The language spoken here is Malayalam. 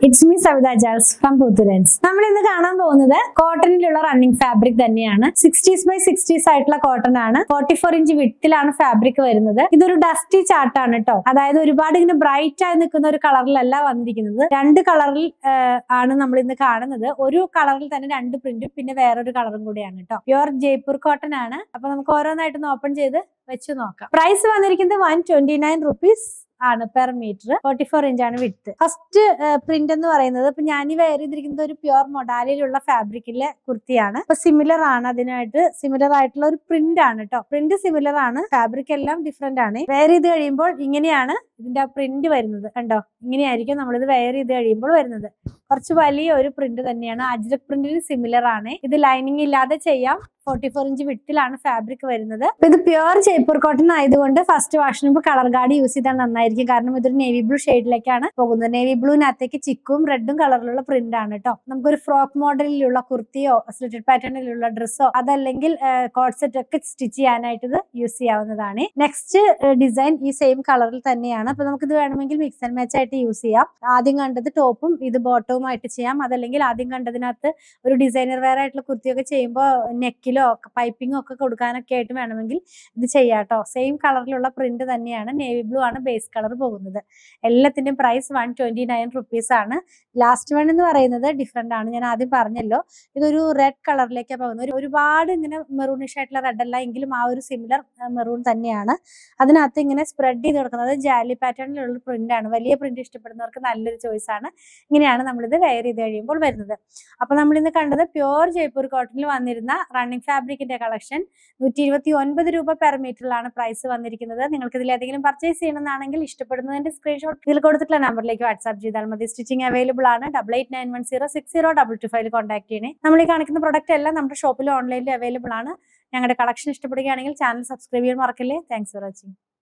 ഇറ്റ്സ് മീ സവിത ജാൾസ് ഫ്രം പുത്തുലൻസ് നമ്മൾ ഇന്ന് കാണാൻ പോകുന്നത് കോട്ടണിലുള്ള റണ്ണിങ് ഫാബ്രിക് തന്നെയാണ് സിക്സ്റ്റീസ് ബൈ സിക്സ്റ്റീസ് ആയിട്ടുള്ള കോട്ടൺ ആണ് ഫോർട്ടി ഫോർ ഇഞ്ച് വിട്ടിലാണ് ഫാബ്രിക് വരുന്നത് ഇതൊരു ഡസ്റ്റി ചാർട്ടാണ് കേട്ടോ അതായത് ഒരുപാട് ഇങ്ങനെ ബ്രൈറ്റ് ആയി നിൽക്കുന്ന ഒരു കളറിലല്ല വന്നിരിക്കുന്നത് രണ്ട് കളറിൽ ആണ് നമ്മൾ ഇന്ന് കാണുന്നത് ഒരു കളറിൽ തന്നെ രണ്ട് പ്രിന്റും പിന്നെ വേറൊരു കളറും കൂടിയാണ് കേട്ടോ പ്യുവർ ജയ്പൂർ കോട്ടൺ ആണ് അപ്പൊ നമുക്ക് ഓരോന്നായിട്ടൊന്ന് ഓപ്പൺ ചെയ്ത് വെച്ച് നോക്കാം പ്രൈസ് വന്നിരിക്കുന്നത് വൺ ട്വന്റി നയൻ റുപ്പീസ് ആണ് per metre forty four inch ആണ് വിട്ട് ഫസ്റ്റ് പ്രിന്റ് എന്ന് പറയുന്നത് ഇപ്പൊ ഞാൻ ഈ വെയർ ചെയ്തിരിക്കുന്നത് ഒരു പ്യുവർ മൊഡാലിലുള്ള ഫാബ്രിക്കിലെ കുർത്തിയാണ് അപ്പൊ സിമിലർ ആണ് അതിനായിട്ട് സിമിലർ ആയിട്ടുള്ള ഒരു പ്രിന്റ് ആണ് കേട്ടോ പ്രിന്റ് സിമിലർ ആണ് ഫാബ്രിക് എല്ലാം ഡിഫറെന്റ് ആണ് വെയർ ചെയ്ത് കഴിയുമ്പോൾ ഇങ്ങനെയാണ് ഇതിന്റെ ആ പ്രിന്റ് വരുന്നത് കണ്ടോ ഇങ്ങനെയായിരിക്കും നമ്മളിത് വെയർ ചെയ്ത് കഴിയുമ്പോൾ വരുന്നത് കുറച്ച് വലിയ ഒരു പ്രിന്റ് തന്നെയാണ് അജ്രക് പ്രിന്റിന് സിമിലർ ആണ് ഇത് ലൈനിങ് ഇല്ലാതെ ചെയ്യാം ഫോർട്ടി ഫോർ ഇഞ്ച് വിട്ടിലാണ് ഫാബ്രിക് വരുന്നത് അപ്പൊ ഇത് പ്യുവർ ജയ്പൂർ കോട്ടൺ ആയതുകൊണ്ട് ഫസ്റ്റ് വാഷിന് മുമ്പ് കളർ ഗാർഡ് യൂസ് ചെയ്താൽ നന്നായിരിക്കും കാരണം ഇതൊരു നേവി ബ്ലൂ ഷെയ്ഡിലേക്കാണ് പോകുന്നത് നേവി ബ്ലൂവിനകത്തേക്ക് ചിക്കും റെഡും കളറിലുള്ള പ്രിന്റ് ആണ് കേട്ടോ നമുക്കൊരു ഫ്രോക്ക് മോഡലിലുള്ള കുർത്തിയോ സ്ലിറ്റഡ് പാറ്റേണിലുള്ള ഡ്രസ്സോ അതല്ലെങ്കിൽ കോഡ് സെറ്റ് ഒക്കെ സ്റ്റിച്ച് ചെയ്യാനായിട്ട് ഇത് യൂസ് ചെയ്യാവുന്നതാണ് നെക്സ്റ്റ് ഡിസൈൻ ഈ സെയിം കളറിൽ തന്നെയാണ് അപ്പൊ നമുക്ക് ഇത് വേണമെങ്കിൽ മിക്സ് ആൻഡ് മാച്ച് ആയിട്ട് യൂസ് ചെയ്യാം ആദ്യം കണ്ടത് ടോപ്പും ഇത് ബോട്ടവും ആയിട്ട് ചെയ്യാം അതല്ലെങ്കിൽ ആദ്യം കണ്ടതിനകത്ത് ഒരു ഡിസൈനർ വെയർ ആയിട്ടുള്ള കുർത്തിയൊക്കെ ചെയ്യുമ്പോൾ നെക്കിലോ പൈപ്പിങ്ങോ ഒക്കെ കൊടുക്കാനൊക്കെ ആയിട്ട് വേണമെങ്കിൽ ഇത് ചെയ്യാം കേട്ടോ സെയിം കളറിലുള്ള പ്രിന്റ് തന്നെയാണ് നേവി ബ്ലൂ ആണ് ബേസ് കളർ പോകുന്നത് എല്ലാത്തിന്റെയും price one twenty nine rupees ആണ് ലാസ്റ്റ് വൺ എന്ന് പറയുന്നത് ഡിഫറെന്റ് ആണ് ഞാൻ ആദ്യം പറഞ്ഞല്ലോ ഇതൊരു റെഡ് കളറിലേക്കാണ് പോകുന്നത് ഒരു ഒരുപാട് ഇങ്ങനെ മെറൂണിഷ് ആയിട്ടുള്ള റെഡ് അല്ല എങ്കിലും ആ ഒരു സിമിലർ മെറൂൺ തന്നെയാണ് അതിനകത്ത് ഇങ്ങനെ സ്പ്രെഡ് ചെയ്ത് കിടക്കുന്നത് ജാലി പാറ്റേണിലുള്ള പ്രിന്റ് ആണ് വലിയ പ്രിന്റ് ഇഷ്ടപ്പെടുന്നവർക്ക് നല്ലൊരു ചോയ്സ് ആണ് ഇങ്ങനെയാണ് നമ്മളിത് വെയർ ചെയ്ത് കഴിയുമ്പോൾ വരുന്നത് അപ്പൊ നമ്മൾ ഇന്ന് കണ്ടത് പ്യുവർ ജയ്പൂർ കോട്ടണിൽ വന്നിരുന്ന റണ്ണിങ് ഫാബ്രിക്കിന്റെ കളക്ഷൻ നൂറ്റി ഇരുപത്തി ഒൻപത് രൂപ പെർ മീറ്ററിലാണ് പ്രൈസ് വന്നിരിക്കുന്നത് നിങ്ങൾക്ക് ഇതിൽ ഏതെങ്കിലും പർച്ചേസ് ചെയ്യണമെന്നാണെങ്കിൽ ഇഷ്ടപ്പെടുന്നതിന്റെ സ്ക്രീൻഷോട്ട് ഇതിൽ കൊടുത്തിട്ടുള്ള നമ്പറിലേക്ക് വാട്സ്ആപ്പ് ചെയ്താൽ മതി സ്റ്റിച്ചിങ് അവൈലബിൾ ആണ് double eight nine one zero six zero double two five contact ചെയ്യണേ നമ്മൾ ഈ കാണിക്കുന്ന പ്രൊഡക്റ്റ് എല്ലാം നമ്മുടെ ഷോപ്പിലും ഓൺലൈനിലും അവൈലബിൾ ആണ് ഞങ്ങളുടെ കളക്ഷൻ ഇഷ്ടപ്പെടുകയാണെങ്കിൽ ചാനൽ സബ്സ്ക്രൈബ് ചെയ്യാൻ മറക്കല്ലേ താങ്ക്സ് ഫോർ വാച്ചിങ്